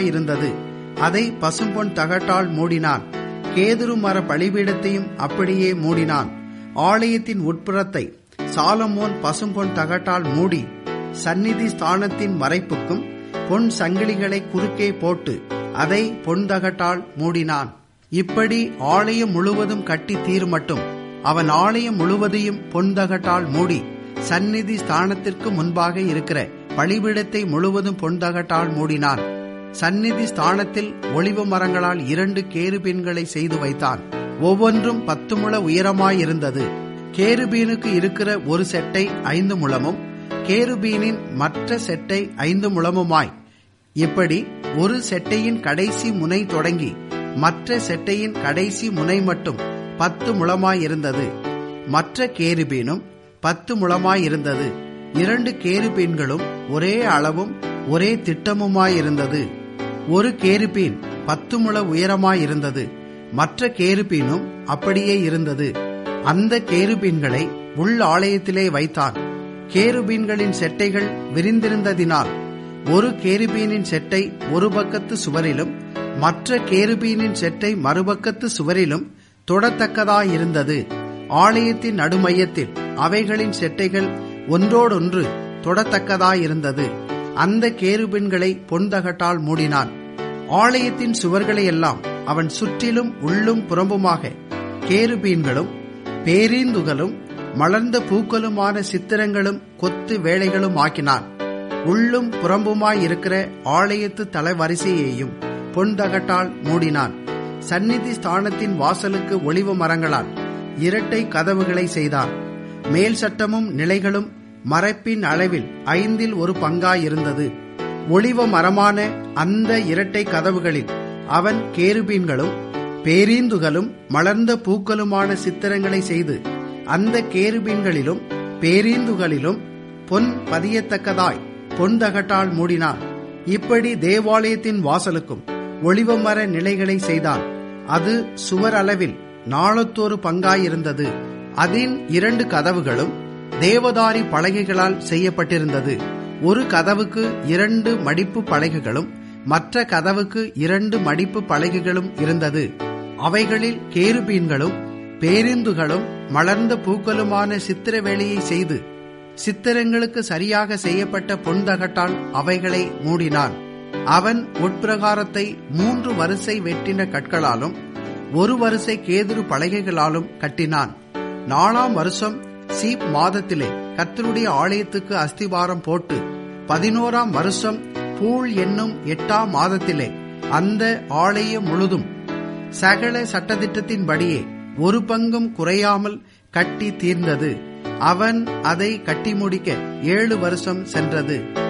இருந்தது அதை பசும்பொன் தகட்டால் மூடினான் கேதுரு மர பலிபீடத்தையும் அப்படியே மூடினான் ஆலயத்தின் உட்புறத்தை சாலமோன் பசும்பொன் தகட்டால் மூடி சந்நிதி ஸ்தானத்தின் மறைப்புக்கும் பொன் சங்கிலிகளை குறுக்கே போட்டு அதை பொன் தகட்டால் மூடினான் இப்படி ஆலயம் முழுவதும் கட்டி தீர்மட்டும் அவன் ஆலயம் முழுவதையும் பொன் தகட்டால் மூடி சந்நிதி ஸ்தானத்திற்கு முன்பாக இருக்கிற பலிபீடத்தை முழுவதும் பொன் தகட்டால் மூடினான் சந்நிதி ஸ்தானத்தில் ஒளிவு மரங்களால் இரண்டு கேருபீன்களை செய்து வைத்தான் ஒவ்வொன்றும் பத்து முழ உயரமாயிருந்தது கேருபீனுக்கு இருக்கிற ஒரு செட்டை ஐந்து முழமும் கேருபீனின் மற்ற செட்டை ஐந்து முழமுமாய் இப்படி ஒரு செட்டையின் கடைசி முனை தொடங்கி மற்ற செட்டையின் கடைசி முனை மட்டும் பத்து முழமாயிருந்தது மற்ற கேருபீனும் பத்து முழமாயிருந்தது இரண்டு கேருபீன்களும் ஒரே அளவும் ஒரே திட்டமுமாயிருந்தது ஒரு கேருபீன் பத்து முழ உயரமாயிருந்தது மற்ற கேருபீனும் அப்படியே இருந்தது அந்த கேருபீன்களை உள் ஆலயத்திலே வைத்தான் கேருபீன்களின் செட்டைகள் விரிந்திருந்ததினால் ஒரு கேருபீனின் செட்டை ஒரு பக்கத்து சுவரிலும் மற்ற கேருபீனின் செட்டை மறுபக்கத்து சுவரிலும் தொடத்தக்கதாயிருந்தது ஆலயத்தின் நடுமையத்தில் அவைகளின் செட்டைகள் ஒன்றோடொன்று தொடத்தக்கதாயிருந்தது அந்த கேருபின்களை பொன்தகட்டால் மூடினான் ஆலயத்தின் சுவர்களை எல்லாம் அவன் சுற்றிலும் உள்ளும் புறம்புமாக கேருபீன்களும் பேரீந்துகளும் மலர்ந்த பூக்களுமான சித்திரங்களும் கொத்து வேலைகளும் ஆக்கினான் உள்ளும் புறம்புமாய் இருக்கிற ஆலயத்து தலைவரிசையையும் பொன்தகட்டால் மூடினான் சந்நிதி ஸ்தானத்தின் வாசலுக்கு ஒளிவு மரங்களால் இரட்டை கதவுகளை செய்தான் மேல் சட்டமும் நிலைகளும் மறைப்பின் அளவில் ஐந்தில் ஒரு பங்காயிருந்தது ஒளிவ மரமான அந்த இரட்டை கதவுகளில் அவன் கேருபீன்களும் பேரீந்துகளும் மலர்ந்த பூக்களுமான சித்திரங்களை செய்து அந்த கேருபீன்களிலும் பேரீந்துகளிலும் பொன் பதியத்தக்கதாய் பொன் தகட்டால் மூடினான் இப்படி தேவாலயத்தின் வாசலுக்கும் ஒளிவமர நிலைகளை செய்தான் அது சுவர் அளவில் நாளத்தொரு பங்காயிருந்தது அதன் இரண்டு கதவுகளும் தேவதாரி பலகைகளால் செய்யப்பட்டிருந்தது ஒரு கதவுக்கு இரண்டு மடிப்பு பலகைகளும் மற்ற கதவுக்கு இரண்டு மடிப்பு பலகைகளும் இருந்தது அவைகளில் கேருபீன்களும் பேரிந்துகளும் மலர்ந்த பூக்களுமான சித்திர வேலையை செய்து சித்திரங்களுக்கு சரியாக செய்யப்பட்ட பொன்தகட்டால் அவைகளை மூடினான் அவன் உட்பிரகாரத்தை மூன்று வரிசை வெட்டின கற்களாலும் ஒரு வரிசை கேதுரு பலகைகளாலும் கட்டினான் நாலாம் வருஷம் சீப் மாதத்திலே கர்த்தருடைய ஆலயத்துக்கு அஸ்திவாரம் போட்டு பதினோராம் வருஷம் பூள் என்னும் எட்டாம் மாதத்திலே அந்த ஆலயம் முழுதும் சகல சட்டத்திட்டத்தின்படியே ஒரு பங்கும் குறையாமல் கட்டி தீர்ந்தது அவன் அதை கட்டி முடிக்க ஏழு வருஷம் சென்றது